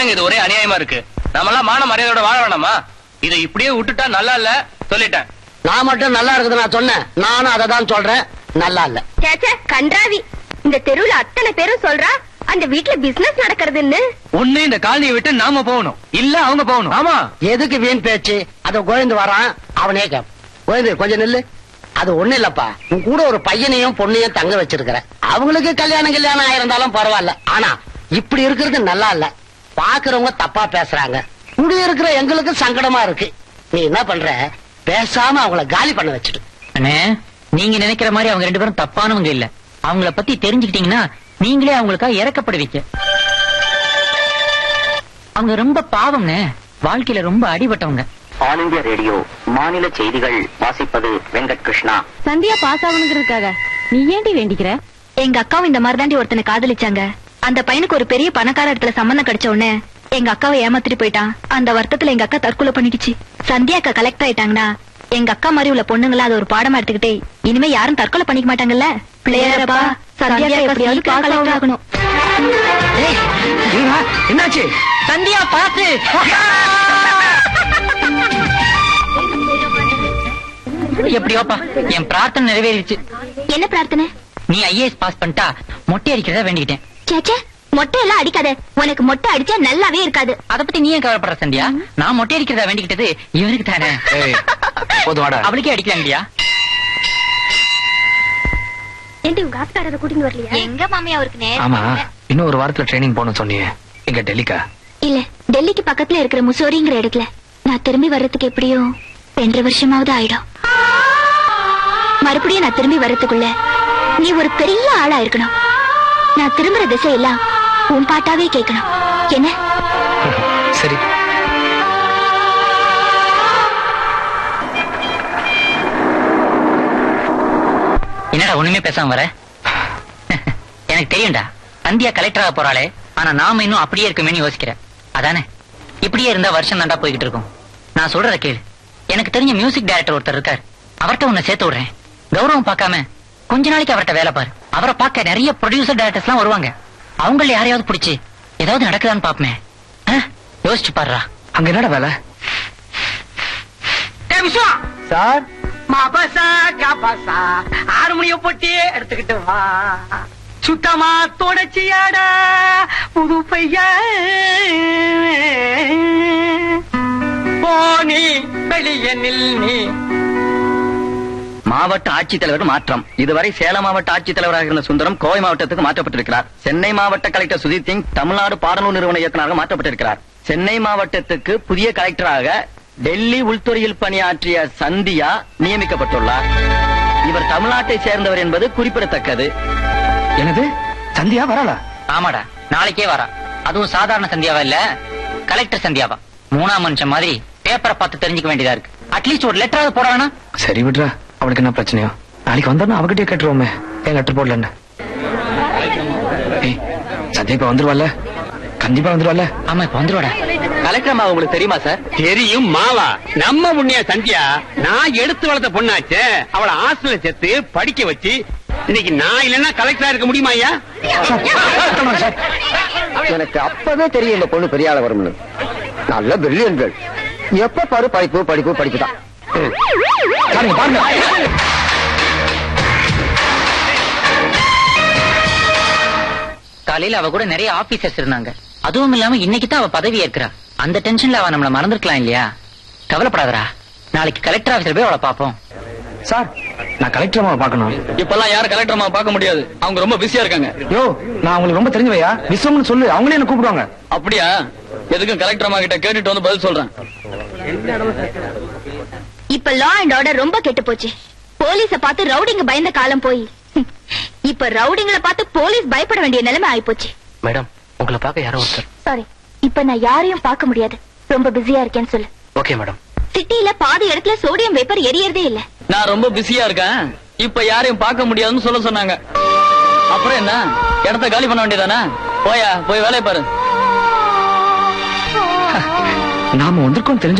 என்னங்க இது ஒரே அநியாயமா இருக்கு நாமெல்லாம் மான மரியாதையோட வாழ வேணாமா இதை இப்படியே விட்டுட்டா நல்லா இல்ல சொல்லிட்டேன் நான் மட்டும் நல்லா இருக்குது நான் சொன்னேன் நானும் அதை தான் சொல்றேன் நல்லா இல்ல சேச்சே கன்றாவி இந்த தெருவுல அத்தனை பேரும் சொல்றா அந்த வீட்ல பிசினஸ் நடக்கிறதுன்னு ஒண்ணு இந்த காலனியை விட்டு நாம போகணும் இல்ல அவங்க போகணும் ஆமா எதுக்கு வீண் பேச்சு அத கோயந்து வரான் அவனே கேப் கோயந்து கொஞ்சம் நில்லு அது ஒண்ணு இல்லப்பா உன் கூட ஒரு பையனையும் பொண்ணையும் தங்க வச்சிருக்கிற அவங்களுக்கு கல்யாணம் கல்யாணம் ஆயிருந்தாலும் பரவாயில்ல ஆனா இப்படி இருக்கிறது நல்லா இல்ல பாக்குறவங்க தப்பா பேசுறாங்க குடி இருக்கிற எங்களுக்கு சங்கடமா இருக்கு நீ என்ன பண்ற பேசாம அவங்கள காலி பண்ண வச்சிடு அண்ணே நீங்க நினைக்கிற மாதிரி அவங்க ரெண்டு பேரும் தப்பானவங்க இல்ல அவங்கள பத்தி தெரிஞ்சுக்கிட்டீங்கன்னா நீங்களே அவங்களுக்கா இறக்கப்படுவீங்க அவங்க ரொம்ப பாவம்னே வாழ்க்கையில ரொம்ப அடிபட்டவங்க ஆல் இந்தியா ரேடியோ மாநில செய்திகள் வாசிப்பது வெங்கட் கிருஷ்ணா சந்தியா பாஸ் ஆகணுங்கிறதுக்காக நீ ஏண்டி வேண்டிக்கிற எங்க அக்காவும் இந்த மாதிரி தாண்டி ஒருத்தனை காதலிச்சாங்க அந்த பையனுக்கு ஒரு பெரிய பணக்கார இடத்துல சம்பந்தம் கிடைச்ச உடனே எங்க அக்காவை ஏமாத்திட்டு போயிட்டான் அந்த வருத்தத்துல எங்க அக்கா தற்கொலை பண்ணிடுச்சு சந்தியா அக்கா கலெக்டர் ஆயிட்டாங்கன்னா எங்க அக்கா மாதிரி உள்ள பொண்ணுங்கள அதை ஒரு பாடமா எடுத்துக்கிட்டே இனிமே யாரும் தற்கொலை பண்ணிக்க மாட்டாங்கல்ல பிள்ளையாரப்பா சந்தியா அக்கா எப்படியாவது கலெக்டர் ஆகணும் என்னாச்சு சந்தியா பாத்து எப்படியோப்பா என் பிரார்த்தனை நிறைவேறிடுச்சு என்ன பிரார்த்தனை நீ ஐஏஎஸ் பாஸ் பண்ணிட்டா மொட்டை அடிக்கிறதா வேண்டிக்கிட்டேன் சேச்சே மொட்டை எல்லாம் அடிக்காத உனக்கு மொட்டை அடிச்சா நல்லாவே இருக்காது அத பத்தி நீ ஏன் கவலைப்படுற சந்தியா நான் மொட்டை அடிக்கிறதா வேண்டிக்கிட்டது இவனுக்கு தானே போது வாடா அவளுக்கே அடிக்கலாங்கடியா ஏண்டி உங்க ஆஸ்காரத கூட்டிட்டு வரலையா எங்க மாமி அவருக்கு நேரம் ஆமா இன்னும் ஒரு வாரத்துல ட்ரைனிங் போகணும் சொன்னீங்க எங்க டெல்லிக்கா இல்ல டெல்லிக்கு பக்கத்துல இருக்கிற முசோரிங்கிற இடத்துல நான் திரும்பி வர்றதுக்கு எப்படியும் ரெண்டரை வருஷமாவது ஆயிடும் மறுபடியும் நான் திரும்பி வர்றதுக்குள்ள நீ ஒரு பெரிய ஆளா இருக்கணும் நான் திரும்புற திசையெல்லாம் உன் பாட்டாவே கேட்கணும் என்ன சரி என்னடா ஒண்ணுமே பேசாம வர எனக்கு தெரியும்டா சந்தியா கலெக்டராக போறாளே ஆனா நாம இன்னும் அப்படியே இருக்குமேனு யோசிக்கிறேன் அதானே இப்படியே இருந்தா வருஷம் தாண்டா போய்கிட்டு இருக்கும் நான் சொல்றத கேளு எனக்கு தெரிஞ்ச மியூசிக் டைரக்டர் ஒருத்தர் இருக்கார் அவர்ட்ட உன்னை சேர்த்து விடுறேன் கௌரவம் பார்க்காம கொஞ்ச நாளைக்கு அவர்ட்ட வேலை பாரு அவரை பார்க்க நிறைய ப்ரொடியூசர் டைரக்டர்ஸ் எல்லாம் வருவாங்க அவங்கள யாரையாவது பிடிச்சு ஏதாவது நடக்குதான்னு பாப்பமே யோசிச்சு பாருடா அங்க என்னடா வேலை சார் மாபசா கபசா ஆறுமணிய பொட்டி எடுத்துக்கிட்டு வா சுத்தமா தொடச்சியாடா புது பைய போனி வெளிய நில் நீ மாவட்ட ஆட்சித்தலைவர் மாற்றம் இதுவரை சேலம் மாவட்ட ஆட்சித்தலைவராக இருந்த சுந்தரம் கோவை மாவட்டத்துக்கு மாற்றப்பட்டிருக்கிறார் சென்னை மாவட்ட கலெக்டர் சுதீப் சிங் தமிழ்நாடு பாடநூல் நிறுவன இயக்குநராக மாற்றப்பட்டிருக்கிறார் சென்னை மாவட்டத்துக்கு புதிய கலெக்டராக டெல்லி உள்துறையில் பணியாற்றிய சந்தியா நியமிக்கப்பட்டுள்ளார் இவர் தமிழ்நாட்டை சேர்ந்தவர் என்பது குறிப்பிடத்தக்கது என்னது சந்தியா வரலா ஆமாடா நாளைக்கே வரா அதுவும் சாதாரண சந்தியாவா இல்ல கலெக்டர் சந்தியாவா மூணாம் மனுஷன் மாதிரி பேப்பரை பார்த்து தெரிஞ்சுக்க வேண்டியதா இருக்கு அட்லீஸ்ட் ஒரு லெட்டராவது போட வேணாம் சரி விட்றா அவனுக்கு என்ன பிரச்சனையோ நாளைக்கு வந்தோம்னா அவகிட்டயே கேட்டுருவோமே ஏன் லெட்டர் போடலன்னு ஏய் சந்தியா இப்ப வந்துருவால கண்டிப்பா வந்துருவால ஆமா இப்ப வந்துருவாடா கலெக்டர் அம்மா உங்களுக்கு தெரியுமா சார் தெரியும் மாவா நம்ம முன்னிய சந்தியா நான் எடுத்து வளர்த்த பொண்ணாச்சே அவளை ஹாஸ்டல்ல சேர்த்து படிக்க வச்சு இன்னைக்கு நான் இல்லைன்னா கலெக்டரா இருக்க முடியுமா ஐயா எனக்கு அப்பவே தெரியும் இந்த பொண்ணு பெரிய ஆள வரும்னு நல்ல பிரில்லியன் கேர்ள் எப்ப பாரு படிப்பு படிப்பு படிப்பு தான் பாருங்க பாருங்க காலையில அவ கூட நிறைய ஆபீசர்ஸ் இருந்தாங்க அதுவும் இல்லாம இன்னைக்கு தான் அவ பதவி ஏற்கிறா அந்த டென்ஷன்ல அவ நம்மள மறந்துருக்கலாம் இல்லையா கவலைப்படாதடா நாளைக்கு கலெக்டர் ஆபீஸ்ல போய் அவளை பாப்போம் சார் நான் கலெக்டர் அம்மாவை பார்க்கணும் இப்பெல்லாம் யாரும் கலெக்டர் அம்மா பார்க்க முடியாது அவங்க ரொம்ப பிஸியா இருக்காங்க யோ நான் அவங்களுக்கு ரொம்ப தெரிஞ்சவையா விஸ்வம்னு சொல்லு அவங்களே என்ன கூப்பிடுவாங்க அப்படியா எதுக்கும் கலெக்டர் அம்மா கிட்ட கேட்டுட்டு வந்து பதில் சொல்றேன் இப்ப லா அண்ட் ஆர்டர் ரொம்ப கெட்டு போச்சு போலீஸ பார்த்து ரவுடிங்க பயந்த காலம் போய் இப்ப ரவுடிங்களை பார்த்து போலீஸ் பயப்பட வேண்டிய நிலைமை ஆயிப்போச்சு மேடம் உங்களை பார்க்க யாரோ ஒருத்தர் சாரி இப்ப நான் யாரையும் பார்க்க முடியாது ரொம்ப பிஸியா இருக்கேன்னு சொல்லு ஓகே மேடம் சிட்டில பாதி இடத்துல சோடியம் வேப்பர் எரியறதே இல்ல நான் ரொம்ப பிஸியா இருக்கேன் இப்ப யாரையும் பார்க்க முடியாதுன்னு சொல்ல சொன்னாங்க அப்புறம் என்ன இடத்த காலி பண்ண வேண்டியதானே போயா போய் வேலையை பாரு நாம வந்திருக்கோம் தெரிஞ்ச